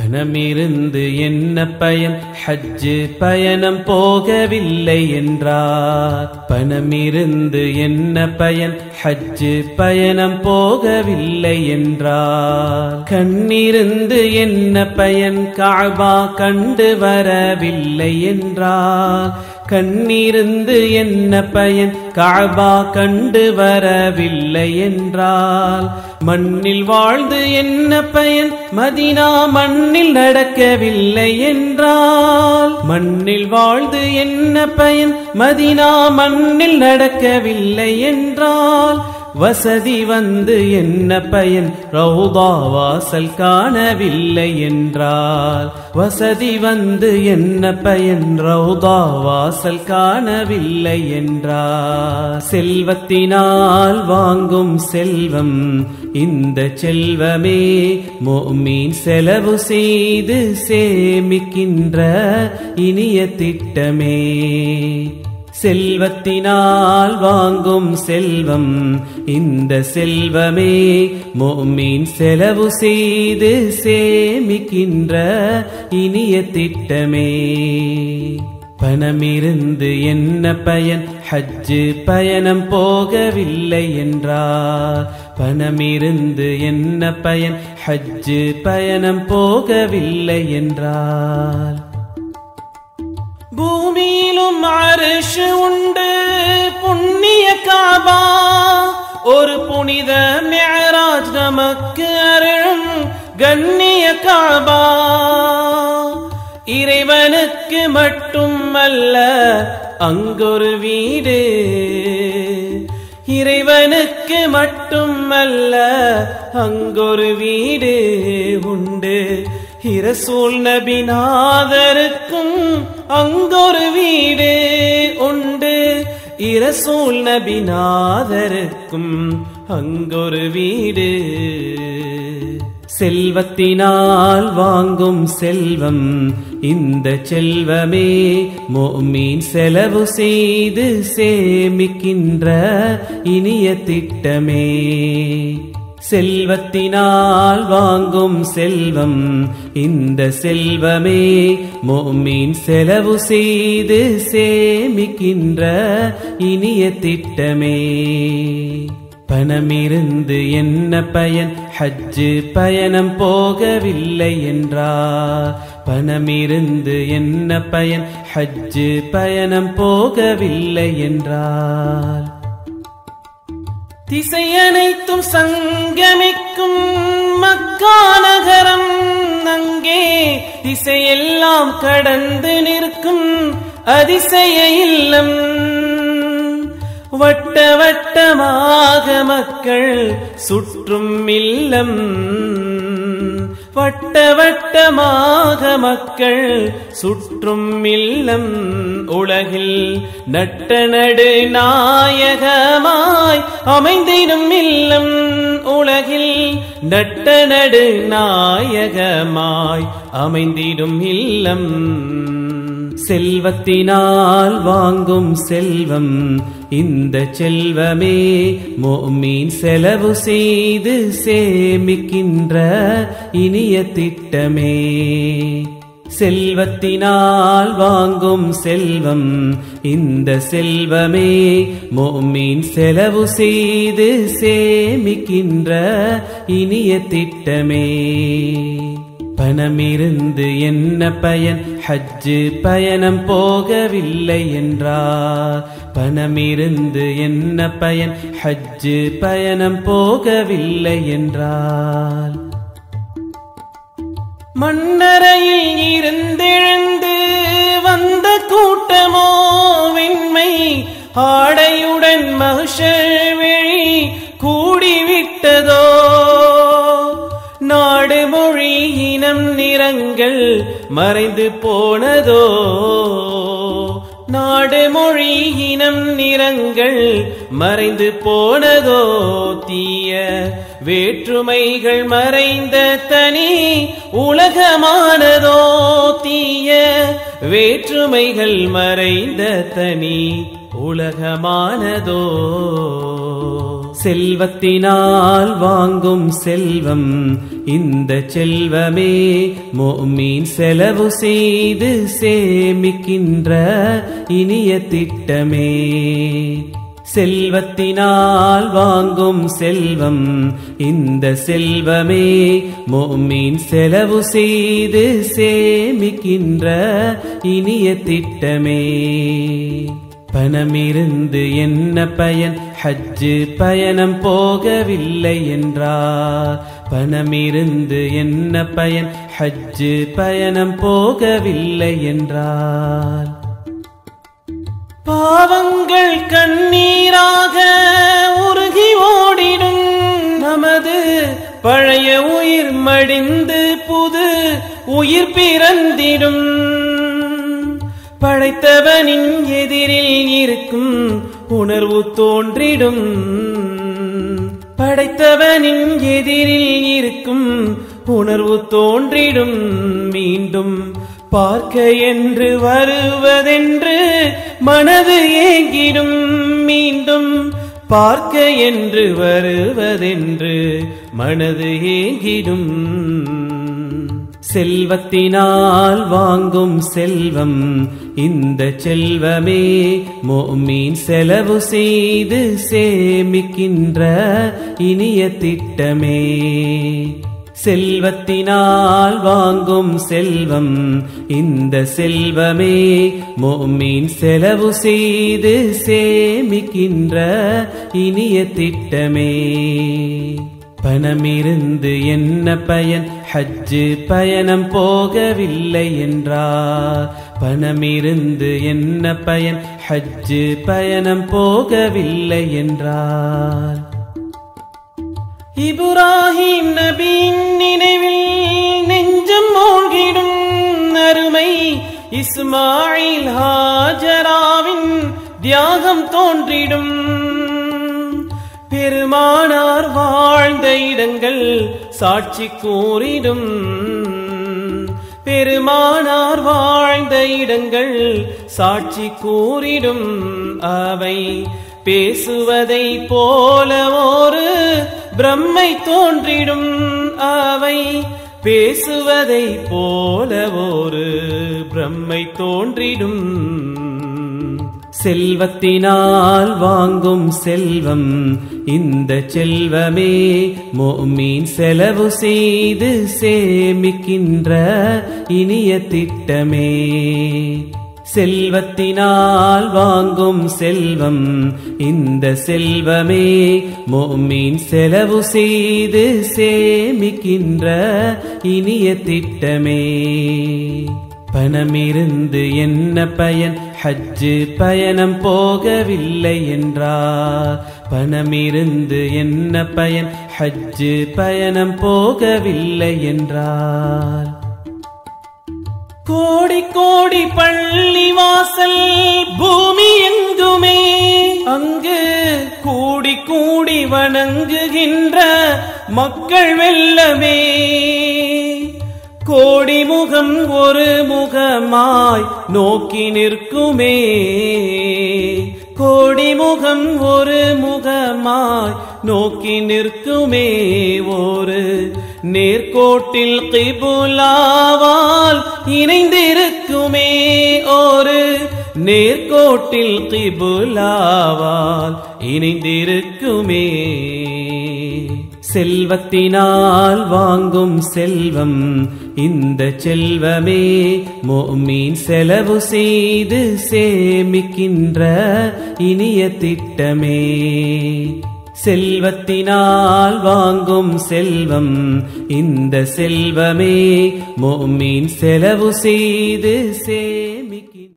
பணமிருந்து என்ன பயன் ஹஜ்ஜு பயணம் போகவில்லை என்றார் பணமிருந்து என்ன பயன் ஹஜ்ஜு பயணம் போகவில்லை என்றார் கண்ணிருந்து என்ன பயன் காபா கண்டு வரவில்லை என்றார் கண்ணிருந்து என்ன பயன் காபா கண்டு வரவில்லை என்றால் மண்ணில் வாழ்ந்து என்ன பயன் மதினா மண்ணில் நடக்கவில்லை என்றால் மண்ணில் வாழ்ந்து என்ன பயன் மதினா மண்ணில் நடக்கவில்லை என்றால் வசதி வந்து என்ன பயன் ரவுதா வாசல் காணவில்லை என்றால் வசதி வந்து என்ன பயன் ரவுதா வாசல் காணவில்லை என்றால் செல்வத்தினால் வாங்கும் செல்வம் இந்த செல்வமே மோமீன் செலவு செய்து சேமிக்கின்ற இனிய திட்டமே செல்வத்தினால் வாங்கும் செல்வம் இந்த செல்வமே மோமீன் செலவு செய்து சேமிக்கின்ற இனிய திட்டமே பணமிருந்து என்ன பயன் ஹஜ்ஜு பயணம் போகவில்லை என்றார் பணமிருந்து என்ன பயன் ஹஜ்ஜு பயணம் போகவில்லை என்றார் பூமியிலும் அரிஷு உண்டு புண்ணிய காபா ஒரு புனித மேராஜ் நமக்கு அருளும் கண்ணிய காபா இறைவனுக்கு மட்டும் அல்ல அங்கொரு வீடு இறைவனுக்கு மட்டும் அல்ல அங்கொரு வீடு உண்டு இரசூல் நபிநாதருக்கும் அங்கொரு வீடு உண்டு இரசூல் நபிநாதருக்கும் அங்கொரு வீடு செல்வத்தினால் வாங்கும் செல்வம் இந்த செல்வமே மோமீன் செலவு செய்து சேமிக்கின்ற இனிய திட்டமே செல்வத்தினால் வாங்கும் செல்வம் இந்த செல்வமே மோமீன் செலவு செய்து சேமிக்கின்ற இனிய திட்டமே பணமிருந்து என்ன பயன் ஹஜ்ஜு பயணம் போகவில்லை என்றார் பணமிருந்து என்ன பயன் ஹஜ்ஜு பயணம் போகவில்லை என்றார் திசையனைத்தும் சங்கமிக்கும் மக்கா நகரம் அங்கே திசையெல்லாம் கடந்து நிற்கும் அதிசய இல்லம் வட்ட வட்டமாக மக்கள் சுற்றும் இல்லம் வட்ட வட்டமாக மக்கள் சுற்றும் இல்லம் உலகில் நட்ட நடு நாயகமாய் அமைந்திடும் இல்லம் உலகில் நட்ட நடு நாயகமாய் அமைந்திடும் இல்லம் செல்வத்தினால் வாங்கும் செல்வம் இந்த செல்வமே மோமீன் செலவு செய்து சேமிக்கின்ற இனிய திட்டமே செல்வத்தினால் வாங்கும் செல்வம் இந்த செல்வமே மோமீன் செலவு செய்து சேமிக்கின்ற இனிய திட்டமே பணமிருந்து என்ன பயன் ஹஜ்ஜு பயணம் போகவில்லை என்றார் பணமிருந்து என்ன பயன் ஹஜ்ஜு பயணம் போகவில்லை என்றால் மண்ணறையில் இருந்தெழுந்து வந்த கூட்டமோ வெண்மை ஆடையுடன் மகிஷர் விழி கூடிவிட்டதோ நாடு மொழி இனம் நிறங்கள் மறைந்து போனதோ நாடு மொழி இனம் நிறங்கள் மறைந்து போனதோ தீய வேற்றுமைகள் மறைந்த தனி உலகமானதோ தீய வேற்றுமைகள் மறைந்த தனி உலகமானதோ செல்வத்தினால் வாங்கும் செல்வம் இந்த செல்வமே மோமீன் செலவு செய்து சேமிக்கின்ற இனிய திட்டமே செல்வத்தினால் வாங்கும் செல்வம் இந்த செல்வமே மோமீன் செலவு செய்து சேமிக்கின்ற இனிய திட்டமே பணமிருந்து என்ன பயன் ஹஜ்ஜு பயணம் போகவில்லை என்றார் பணமிருந்து என்ன பயன் ஹஜ்ஜு பயணம் போகவில்லை என்றார் பாவங்கள் கண்ணீராக உருகி ஓடிடும் நமது பழைய உயிர் மடிந்து புது உயிர் பிறந்திடும் படைத்தவனின் எதிரில் இருக்கும் உணர்வு தோன்றிடும் படைத்தவனின் எதிரில் இருக்கும் உணர்வு தோன்றிடும் மீண்டும் பார்க்க என்று வருவதென்று மனது ஏங்கிடும் மீண்டும் பார்க்க என்று வருவதென்று மனது ஏங்கிடும் செல்வத்தினால் வாங்கும் செல்வம் இந்த செல்வமே மோமீன் செலவு செய்து சேமிக்கின்ற இனிய திட்டமே செல்வத்தினால் வாங்கும் செல்வம் இந்த செல்வமே மோமீன் செலவு செய்து சேமிக்கின்ற இனிய திட்டமே பணமிருந்து என்ன பயன் ஹஜ்ஜு பயணம் போகவில்லை என்றார் பணமிருந்து என்ன பயன் ஹஜ்ஜு பயணம் போகவில்லை என்றார் இப்ராஹிம் நபியின் நினைவில் நெஞ்சம் மூழ்கிடும் அருமை இஸ்மாயில் ஹாஜராவின் தியாகம் தோன்றிடும் பெருமானார் வாழ்ந்த இடங்கள் சாட்சி கூறிடும் பெருமானார் வாழ்ந்த இடங்கள் சாட்சி கூறிடும் அவை பேசுவதை போல ஒரு பிரம்மை தோன்றிடும் அவை பேசுவதை போல ஒரு பிரம்மை தோன்றிடும் செல்வத்தினால் வாங்கும் செல்வம் இந்த செல்வமே மோமீன் செலவு செய்து சேமிக்கின்ற இனிய திட்டமே செல்வத்தினால் வாங்கும் செல்வம் இந்த செல்வமே மோமீன் செலவு செய்து சேமிக்கின்ற இனிய திட்டமே பணமிருந்து என்ன பயன் ஹஜ்ஜு பயணம் போகவில்லை என்றார் பணமிருந்து என்ன பயன் ஹஜ்ஜு பயணம் போகவில்லை என்றார் கோடி கோடி பள்ளி வாசல் பூமி எங்குமே அங்கு கூடி கூடி வணங்குகின்ற மக்கள் வெல்லமே கோடி முகம் ஒரு முகமாய் நோக்கி நிற்குமே கோடி முகம் ஒரு முகமாய் நோக்கி நிற்குமே ஒரு நேர்கோட்டில் கிபுலாவால் இணைந்திருக்குமே ஒரு நேர்கோட்டில் கிபுலாவால் இணைந்திருக்குமே செல்வத்தினால் வாங்கும் செல்வம் இந்த செல்வமே மோமீன் செலவு செய்து சேமிக்கின்ற இனிய திட்டமே செல்வத்தினால் வாங்கும் செல்வம் இந்த செல்வமே மோமீன் செலவு செய்து சேமி